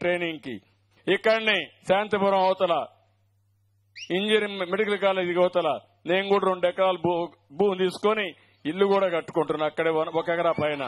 training కి ఇక్కడనే శాంతిపురం అవతల ఇంజనీరింగ్ మెడికల్ కాలేజ్ అవతల నేను కూడా రెండు ఎకరాలు భూ భూమి తీసుకొని ఇల్లు కూడా కట్టుకుంటున్నా అక్కడే వన- ఒక ఎకరా పైన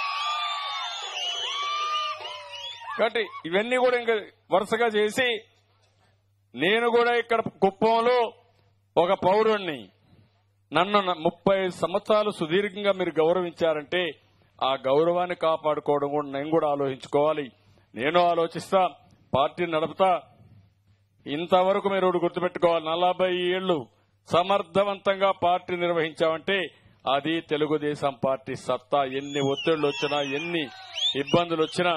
కాబట్టి ఇవన్నీ కూడా ఇంకా వరుసగా చేసి నేను కూడా ఇక్కడ కుప్పంలో ఒక పౌరుణ్ణి నన్ను న- ముప్పై సంవత్సరాలు సుదీర్ఘంగా మీరు గౌరవించారంటే ఆ గౌరవాన్ని కాపాడుకోవడం కూడా నేను కూడా ఆలోచించుకోవాలి నేను ఆలోచిస్తా పార్టీ నడుపుతా ఇంతవరకు మీరు ఒకటి గుర్తుపెట్టుకోవాలి నలభై ఏళ్లు సమర్థవంతంగా పార్టీ నిర్వహించామంటే అది తెలుగుదేశం పార్టీ సత్తా ఎన్ని ఒత్తిళ్లు వచ్చినా ఎన్ని ఇబ్బందులు వచ్చినా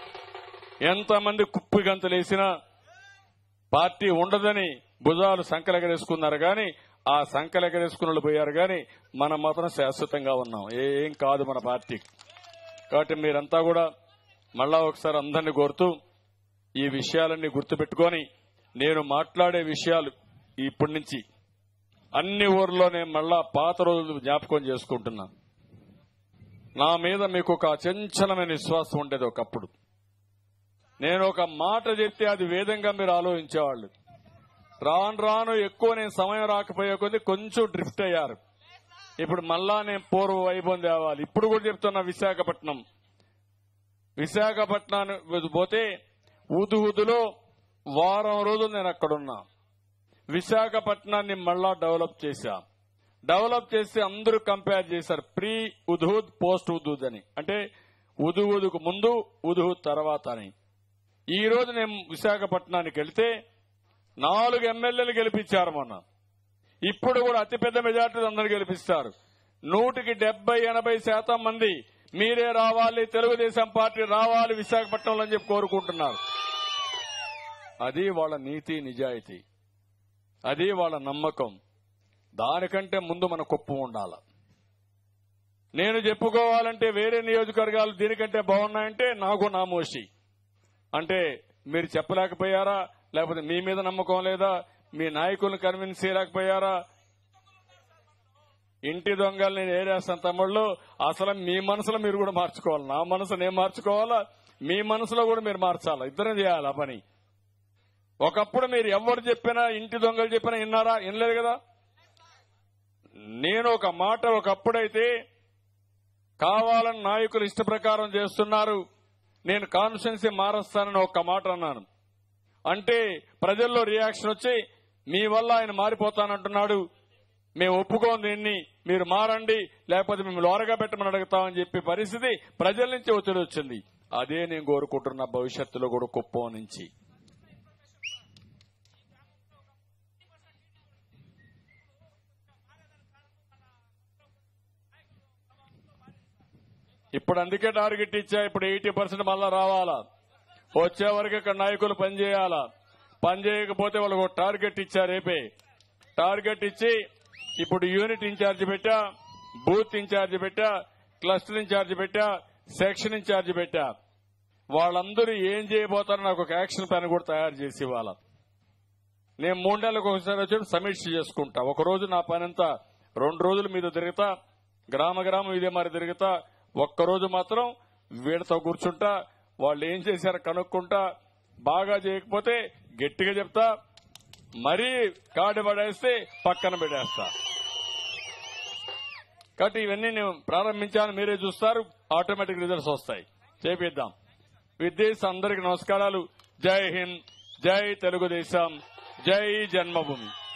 ఎంతమంది కుప్పి గంతులేసినా పార్టీ ఉండదని భుజాలు సంకలెగరేసుకున్నారు గాని ఆ సంకలెగరేసుకున్న వాళ్ళు పోయారు గాని మనం మాత్రం శాశ్వతంగా ఉన్నాం ఏం కాదు మన పార్టీ కాబట్టి మీరంతా కూడా మళ్ళా ఒకసారి అందరినీ కోరుతూ ఈ విషయాలన్నీ గుర్తుపెట్టుకొని నేను మాట్లాడే విషయాలు ఇప్పటి నుంచి అన్ని ఊర్లో నేను మళ్ళా పాత రోజులు జ్ఞాపకం చేసుకుంటున్నా నా మీద మీకు ఒక అచంచలమైన విశ్వాసం ఉండేది ఒకప్పుడు నేను ఒక మాట చెప్తే అది వేదంగా మీరు ఆలోచించేవాళ్ళు రాను రాను ఎక్కువ నేను సమయం రాకపోయే కొద్దీ కొంచెం డ్రిఫ్ట్ అయ్యారు ఇప్పుడు మళ్ళా నేను పూర్వ వైభవం తేవాలి ఇప్పుడు కూడా చెప్తున్నా విశాఖపట్నం విశాఖపట్నానికి పోతే ఉదుహుదులో వారం రోజులు నేను అక్కడున్నా విశాఖపట్నాన్ని మళ్ళా డెవలప్ చేశా డెవలప్ చేసి అందరూ కంపేర్ చేశారు ప్రీ ఉదుహుద్ పోస్ట్ ఉదుహుద్ అని అంటే ఉదుహుదుకు ముందు ఉదుహుద్ తర్వాత అని ఈ రోజు నేను విశాఖపట్నానికి వెళ్తే నాలుగు ఎమ్మెల్యేలు గెలిపించారు మొన్న ఇప్పుడు కూడా అతిపెద్ద మెజార్టీ అందరు గెలిపిస్తారు నూటికి డెబ్బై ఎనభై శాతం మంది మీరే రావాలి తెలుగుదేశం పార్టీ రావాలి విశాఖపట్నంలో అని చెప్పి కోరుకుంటున్నారు అది వాళ్ళ నీతి నిజాయితీ అది వాళ్ళ నమ్మకం దానికంటే ముందు మన కుప్పం ఉండాల నేను చెప్పుకోవాలంటే వేరే నియోజకవర్గాలు దీనికంటే బాగున్నాయంటే నాకు నామోషి అంటే మీరు చెప్పలేకపోయారా లేకపోతే మీ మీద నమ్మకం లేదా మీ నాయకులను కన్విన్స్ చేయలేకపోయారా ఇంటి దొంగల్ని నేను ఏరేస్తాను తమ్ముళ్ళు అసలు మీ మనసులో మీరు కూడా మార్చుకోవాలి నా మనసు నేను మార్చుకోవాలా మీ మనసులో కూడా మీరు మార్చాలా ఇద్దరం చేయాలి ఆ పని ఒకప్పుడు మీరు ఎవరు చెప్పినా ఇంటి దొంగలు చెప్పినా విన్నారా వినలేదు కదా నేను ఒక మాట ఒకప్పుడైతే కావాలని నాయకులు ఇష్ట ప్రకారం చేస్తున్నారు నేను కాన్స్టిట్యున్సీ మారుస్తానని ఒక్క మాట అన్నాను అంటే ప్రజల్లో రియాక్షన్ వచ్చి మీ వల్ల ఆయన మారిపోతానంటున్నాడు మేము ఒప్పుకోం దీన్ని మీరు మారండి లేకపోతే మేము లోరగా పెట్టమని అడుగుతామని చెప్పి పరిస్థితి ప్రజల నుంచి ఒత్తిడి వచ్చింది అదే నేను కోరుకుంటున్న భవిష్యత్తులో కూడా కుప్పం నుంచి ఇప్పుడు అందుకే టార్గెట్ ఇచ్చా ఇప్పుడు ఎయిటీ పర్సెంట్ మళ్ళా రావాలా వచ్చే వరకు ఇక్కడ నాయకులు పనిచేయాలా పని చేయకపోతే వాళ్ళకు ఒక టార్గెట్ ఇచ్చారు రేపే టార్గెట్ ఇచ్చి ఇప్పుడు యూనిట్ ఇన్ఛార్జ్ పెట్టా బూత్ ఇన్ఛార్జ్ పెట్టా క్లస్టర్ ఇన్ఛార్జ్ పెట్టా సెక్షన్ ఇన్ఛార్జ్ పెట్టా వాళ్ళందరూ ఏం చేయబోతారో నాకు ఒక యాక్షన్ ప్లాన్ కూడా తయారు చేసి ఇవ్వాల నేను మూడు నెలలకు ఒకసారి వచ్చి సమీక్ష చేసుకుంటా ఒక రోజు నా పని అంతా రెండు రోజులు మీద తిరుగుతా గ్రామ గ్రామం ఇదే మరి తిరుగుతా ఒక్క రోజు మాత్రం వీళ్ళతో కూర్చుంటా వాళ్ళు ఏం చేశారో కనుక్కుంటా బాగా చేయకపోతే గట్టిగా చెప్తా మరీ కాడి పడేస్తే పక్కన పెట్టేస్తా కాబట్టి ఇవన్నీ నేను ప్రారంభించాను మీరే చూస్తారు ఆటోమేటిక్ రిజల్ట్స్ వస్తాయి చేపిద్దాం విద్యేష్ అందరికి నమస్కారాలు జై హింద్ జై తెలుగుదేశం జై జన్మభూమి